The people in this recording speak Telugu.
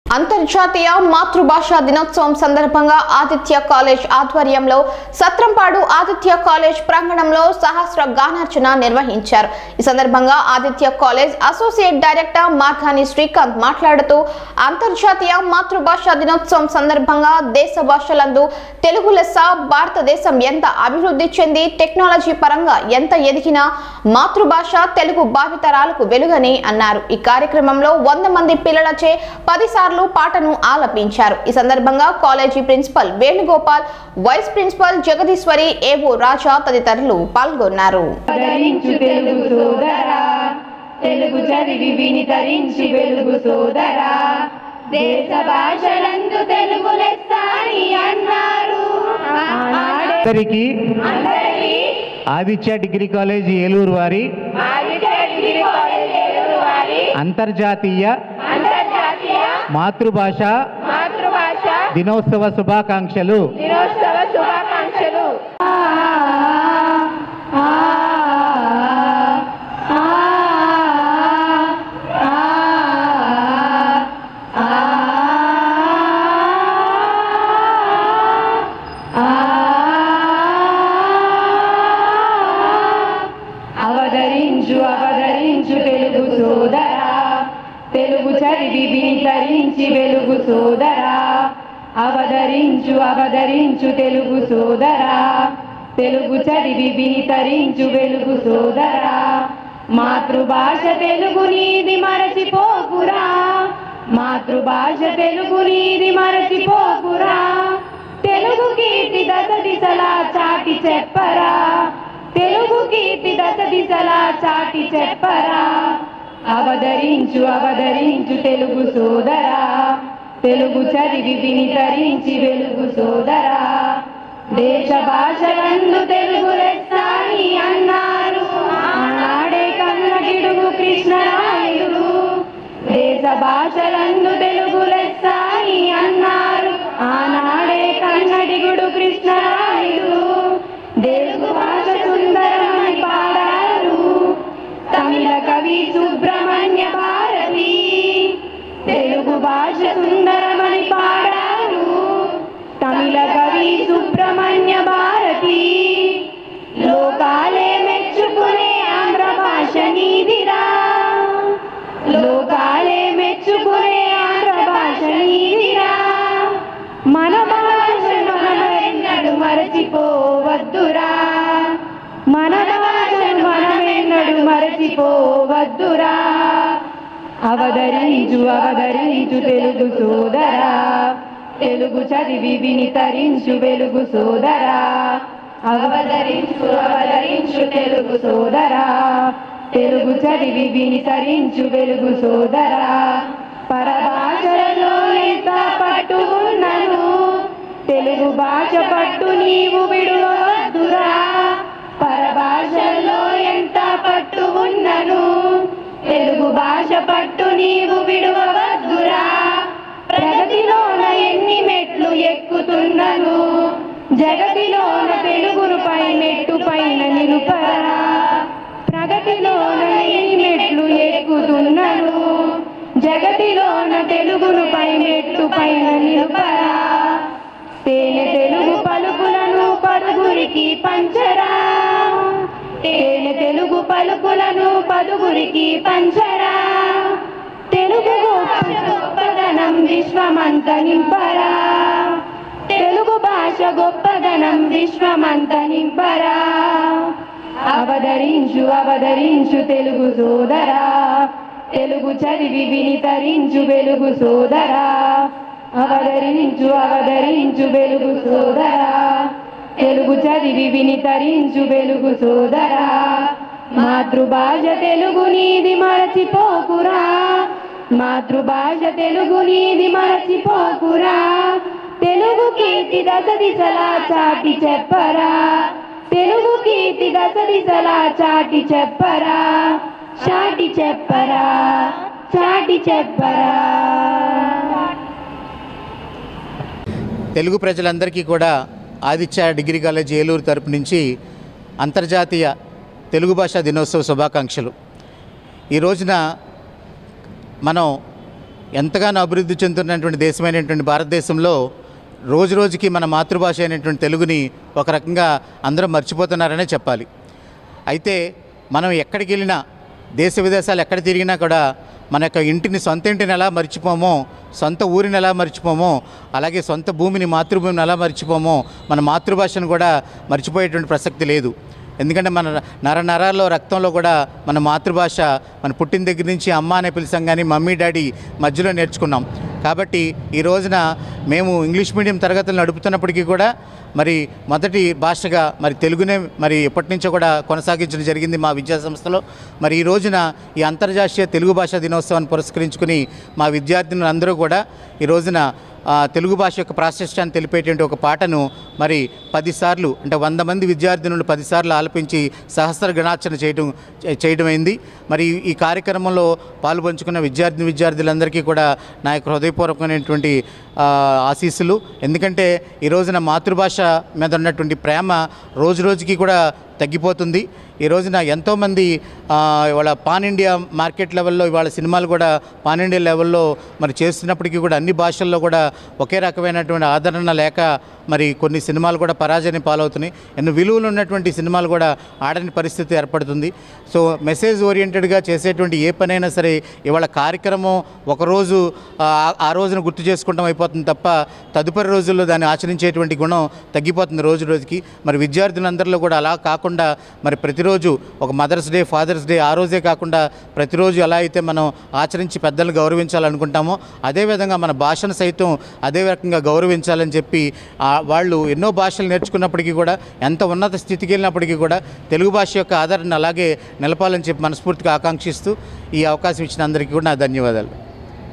అంతర్జాతీయ మాతృభాషా దినోత్సవం సందర్భంగా ఆదిత్య కాలేజ్ ఆధ్వర్యంలో సత్రంపాడు ఆదిత్య కాలేజ్ ప్రాంగణంలో సహస్ర గానార్చన నిర్వహించారు ఈ సందర్భంగా Aditya college associate director Margani Srikanth మాట్లాడుతూ అంతర్జాతీయ మాతృభాషా దినోత్సవం సందర్భంగా దేశ భాషలందు తెలుగు లెస్స భారతదేశం ఎంత అభివృద్ధి చెంది టెక్నాలజీ పరంగా ఎంత ఎదిగినా మాతృభాష తెలుగు భావితరాలకు వెలుగని అన్నారు ఈ కార్యక్రమంలో వంద మంది పిల్లలచే పది సార్లు పాటను ఆలపించారు ఈ సందర్భంగా college principal Venugopal vice principal Jagadeeswari AO Raja తదితరులు పాల్గొన్నారు ధరించు తెలుగు సోదరా తెలుగు చదివి విని ధరించి వెలుగు సోదరా దేశ భాషలందు తెలుగు లెస్స అని అన్నారు ఆనాడే అందరికీ అందరికీ ఆదిత్య డిగ్రీ కాలేజ్ ఏలూరు వారి ఆదిత్య డిగ్రీ కాలేజ్ ఏలూరు వారి అంతర్జాతీయ అంతర్జాతీయ మాతృభాష మాతృభాష దినోత్సవ శుభాకాంక్షలు దినోత్సవ శుభాకాంక్షలు అవతరించు అవతరించు తెలుగు సోదరా తెలుగు చదివి వినితరించి వెలుగు సోదరా అవతరించు అవతరించు తెలుగు సోదరా తెలుగు చదివి వినితరించు వెలుగు సోదరా మాతృభాష తెలుగు నీది మరచిపోకురా మాతృభాష తెలుగు నీది మరచిపోకురా తెలుగు కీర్తి దశ దిశలా చాటి చెప్పరా తెలుగు కీర్తి దశ దిశలా చాటి చెప్పరా అవతరించు అవతరించు తెలుగు సోదరా తెలుగు చదివి వినితరించి వెలుగు సోదరా దేశ భాషలందు తెలుగు లెస్స అని అన్నారు ఆనాడే కన్నగిడుగు కృష్ణరాయుడు దేశ భాషలందు తెలుగు లెస్స అని అన్నారు ఆనాడే కన్నడిగుడు కృష్ణరాయుడు తెలుగు భాష సుందరమని పాడారు తమిళ కవి సుబ్రహ్మణ్య భారతి తెలుగు భాష సుందరమని పాడారు తమిళ కవి సుబ్రహ్మణ్య భారతి లోకాలే మెచ్చుకునే ఆంధ్ర భాష నీదిరా లోకాలే మెచ్చుకునే ఆంధ్ర భాష నీదిరా మన భాషను మనమెన్నడు మరచిపోవద్దురా మన భాషను మనమెన్నడు మరచిపోవద్దురా అవతరించు అవతరించు తెలుగు సోదరా తెలుగు చదివి వినితరించు వెలుగు సోదరా అవతరించు అవతరించు తెలుగు సోదరా తెలుగు చదివి వినితరించు వెలుగు సోదరా పరభాషలో ఎంత పట్టు ఉన్నను తెలుగు భాష పట్టు నీవు విడువద్దురా పరభాషలో ఎంత పట్టు ఉన్నను తెలుగు భాష పట్టు నీవు విడువవద్దురా ప్రగతిలోన ఎన్ని మెట్లు ఎక్కుతున్నను జగతిలోన తెలుగును పై మెట్టు పైన నిలుపరా ప్రగతిలోన ఎన్ని మెట్లు ఎక్కుతున్నను జగతిలోన తెలుగును పై మెట్టు పైన నిలుపరా తేనె తెలుగు పలుకులను పలుగురికి పంచరా తేనె తెలుగు పలుకులను పలుగురికి పంచరా తెలుగు భాష గొప్పదనం విశ్వమంత నింపరా తెలుగు భాష గొప్పదనం విశ్వమంత నింపరా అవతరించు అవతరించు తెలుగు సోదరా తెలుగు చదివి వినితరించు వెలుగు సోదరా అవతరించు అవతరించు వెలుగు సోదరా తెలుగు చదివి వినితరించు వెలుగు సోదరా మాతృభాష తెలుగు నీది మరచిపోకురా మాతృభాష తెలుగు నీది మరచిపోకురా తెలుగు కీర్తి దశ దిశలా చాటి చెప్పరా తెలుగు కీర్తి దశ దిశలా చాటి చెప్పరా చాటి చెప్పరా చాటి చెప్పరా తెలుగు ప్రజలందరికీ కూడా ఆదిత్య డిగ్రీ కాలేజ్ ఏలూరు తరపు నుంచి అంతర్జాతీయ తెలుగు భాషా దినోత్సవ శుభాకాంక్షలు ఈ రోజున మనం ఎంతగానో అభివృద్ధి చెందుతున్నటువంటి దేశమైనటువంటి భారతదేశంలో రోజు రోజుకి మన మాతృభాష అయినటువంటి తెలుగుని ఒక రకంగా అందరూ మర్చిపోతున్నారనే చెప్పాలి అయితే మనం ఎక్కడికి వెళ్ళినా దేశ విదేశాలు ఎక్కడ తిరిగినా కూడా మన యొక్క ఇంటిని సొంత ఇంటిని ఎలా మర్చిపోమో సొంత ఊరిని ఎలా మర్చిపోమో అలాగే సొంత భూమిని మాతృభూమిని ఎలా మర్చిపోమో మన మాతృభాషను కూడా మర్చిపోయేటువంటి ప్రసక్తి లేదు ఎందుకంటే మన నర నరాల్లో రక్తంలో కూడా మన మాతృభాష మన పుట్టిన దగ్గర నుంచి అమ్మ అనే పిలిచాం కానీ మమ్మీ డాడీ మధ్యలో నేర్చుకున్నాం కాబట్టి ఈ రోజున మేము ఇంగ్లీష్ మీడియం తరగతులు నడుపుతున్నప్పటికీ కూడా మరి మొదటి భాషగా మరి తెలుగునే మరి ఎప్పటి నుంచో కూడా కొనసాగించడం జరిగింది మా విద్యా సంస్థలో మరి ఈ రోజున ఈ అంతర్జాతీయ తెలుగు భాషా దినోత్సవాన్ని పురస్కరించుకుని మా విద్యార్థినులందరూ కూడా ఈ రోజున ఆ, తెలుగు భాష యొక్క ప్రాశస్త్యాన్ని తెలిపేటువంటి ఒక పాటను మరి పదిసార్లు అంటే వంద మంది విద్యార్థినులు పదిసార్లు ఆలపించి సహస్ర గణార్చన చేయడం చేయడం అయింది మరి ఈ కార్యక్రమంలో పాల్పంచుకున్న విద్యార్థి విద్యార్థులందరికీ కూడా నా యొక్క హృదయపూర్వకమైనటువంటి ఆ, ఆశీస్సులు ఎందుకంటే ఈ రోజున మాతృభాష మీద ఉన్నటువంటి ప్రేమ రోజు రోజుకి కూడా తగ్గిపోతుంది ఈ రోజున ఎంతోమంది ఆ, ఇవాళ పాన్ ఇండియా మార్కెట్ లెవెల్లో ఇవాళ సినిమాలు కూడా పాన్ ఇండియా లెవెల్లో మరి చేస్తున్నప్పటికీ కూడా అన్ని భాషల్లో కూడా ఒకే రకమైనటువంటి ఆదరణ లేక మరి కొన్ని సినిమాలు కూడా పరాజయాన్ని పాలవుతున్నాయి ఎన్నో విలువలు ఉన్నటువంటి సినిమాలు కూడా ఆడని పరిస్థితి ఏర్పడుతుంది సో మెసేజ్ ఓరియంటెడ్గా చేసేటువంటి ఏ పనైనా సరే ఇవాళ కార్యక్రమం ఒకరోజు ఆ, ఆ రోజున గుర్తు చేసుకుంటాం అయిపోతుంది తప్ప తదుపరి రోజుల్లో దాన్ని ఆచరించేటువంటి గుణం తగ్గిపోతుంది రోజు రోజుకి మరి విద్యార్థులందరిలో కూడా అలా కాకుండా మరి ప్రతిరోజు ఒక మదర్స్ డే ఫాదర్స్ డే ఆ రోజే కాకుండా ప్రతిరోజు ఎలా అయితే మనం ఆచరించి పెద్దలను గౌరవించాలనుకుంటామో అదేవిధంగా మన భాషను సైతం అదే రకంగా గౌరవించాలని చెప్పి ఆ వాళ్ళు ఎన్నో భాషలు నేర్చుకున్నప్పటికీ కూడా ఎంత ఉన్నత స్థితికి వెళ్ళినప్పటికీ కూడా తెలుగు భాష యొక్క ఆదరణ అలాగే నిలపాలని చెప్పి మనస్ఫూర్తిగా ఆకాంక్షిస్తూ ఈ అవకాశం ఇచ్చిన అందరికీ కూడా నా ధన్యవాదాలు